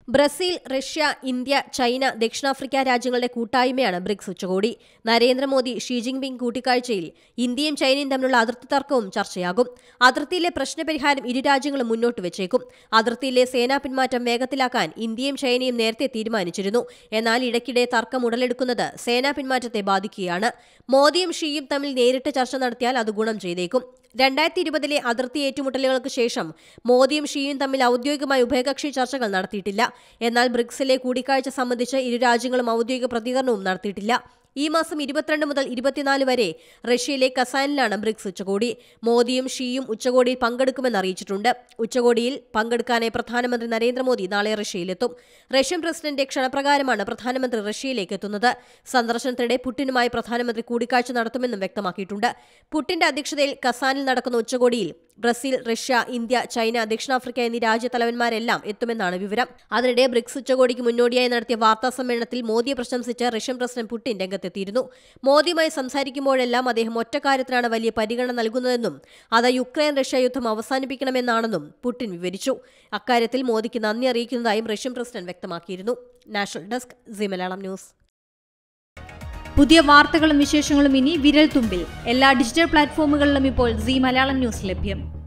Brazil Russia India China ദക്ഷിണാഫ്രിക്ക രാജ്യങ്ങളുടെ കൂട്ടായ്മയാണ് ബ്രിക്സ് ഉച്ചകോടി നരേന്ദ്രമോദി ഷീ ജിൻപിങ് കൂട്ടിക്കാഴ്ചയിൽ ഇന്ത്യയും ചൈനയും തമ്മിലുള്ള അതിർത്തി തർക്കവും ചർച്ചയാകും അതിർത്തിയിലെ പ്രശ്നപരിഹാരം ഇരു രാജ്യങ്ങളും മുന്നോട്ട് വെച്ചേക്കും അതിർത്തിയിലെ സേനാ പിന്മാറ്റം വേഗത്തിലാക്കാൻ ഇന്ത്യയും ചൈനയും നേരത്തെ തീരുമാനിച്ചിരുന്നു എന്നാൽ ഇടയ്ക്കിടെ തർക്കം ഉടലെടുക്കുന്നത് സേനാ പിന്മാറ്റത്തെ ബാധിക്കുകയാണ് മോദിയും ഷീയും തമ്മിൽ നേരിട്ട് ചർച്ച നടത്തിയാൽ അത് ഗുണം ചെയ്തേക്കും രണ്ടായിരത്തി ഇരുപതിലെ അതിർത്തി ഏറ്റുമുട്ടലുകൾക്ക് ശേഷം മോദിയും ഷീയും തമ്മിൽ ഔദ്യോഗികമായി ഉഭയകക്ഷി ചർച്ചകൾ നടത്തിയിട്ടില്ല എന്നാൽ ബ്രിക്സിലെ കൂടിക്കാഴ്ച സംബന്ധിച്ച് ഇരു രാജ്യങ്ങളും ഔദ്യോഗിക പ്രതികരണവും നടത്തിയിട്ടില്ല ഈ മാസം ഇരുപത്തിരണ്ട് മുതൽ ഇരുപത്തിനാല് വരെ റഷ്യയിലെ കസാനിലാണ് ബ്രിക്സ് ഉച്ചകോടി മോദിയും ഷീയും ഉച്ചകോടിയിൽ പങ്കെടുക്കുമെന്ന് അറിയിച്ചിട്ടുണ്ട് ഉച്ചകോടിയിൽ പങ്കെടുക്കാനായി പ്രധാനമന്ത്രി നരേന്ദ്രമോദി നാളെ റഷ്യയിലെത്തും റഷ്യൻ പ്രസിഡന്റ് ക്ഷണപ്രകാരമാണ് പ്രധാനമന്ത്രി റഷ്യയിലേക്ക് എത്തുന്നത് സന്ദർശനത്തിനിടെ പുടിനുമായി പ്രധാനമന്ത്രി കൂടിക്കാഴ്ച നടത്തുമെന്നും വ്യക്തമാക്കിയിട്ടുണ്ട് പുടിന്റെ അധ്യക്ഷതയിൽ കസാനിൽ നടക്കുന്ന ഉച്ചകോടിയിൽ ബ്രസീൽ റഷ്യ ഇന്ത്യ ചൈന ദക്ഷിണാഫ്രിക്ക എന്നീ രാജ്യത്തലവന്മാരെല്ലാം എത്തുമെന്നാണ് വിവരം അതിനിടെ ബ്രിക്സ് ഉച്ചകോടിക്ക് മുന്നോടിയായി നടത്തിയ വാർത്താ സമ്മേളനത്തിൽ മോദിയെ പ്രശംസിച്ച് റഷ്യൻ പ്രസിഡന്റ് പുടിൻ രംഗത്തെത്തിയിരുന്നു മോദിയുമായി സംസാരിക്കുമ്പോഴെല്ലാം അദ്ദേഹം ഒറ്റക്കാര്യത്തിനാണ് വലിയ പരിഗണന നൽകുന്നതെന്നും അത് യുക്രൈൻ റഷ്യ യുദ്ധം അവസാനിപ്പിക്കണമെന്നാണെന്നും പുടിൻ വിവരിച്ചു അക്കാര്യത്തിൽ മോദിക്ക് നന്ദി അറിയിക്കുന്നതായും റഷ്യൻ പ്രസിഡന്റ് വ്യക്തമാക്കിയിരുന്നു national desk C Malayalam news പുതിയ വാർത്തകളും വിശേഷങ്ങളും ഇനി വിരൽ തുമ്പിൽ എല്ലാ ഡിജിറ്റൽ പ്ലാറ്റ്ഫോമുകളിലും ഇപ്പോൾ സി മലയാളം ന്യൂസ് ലഭ്യം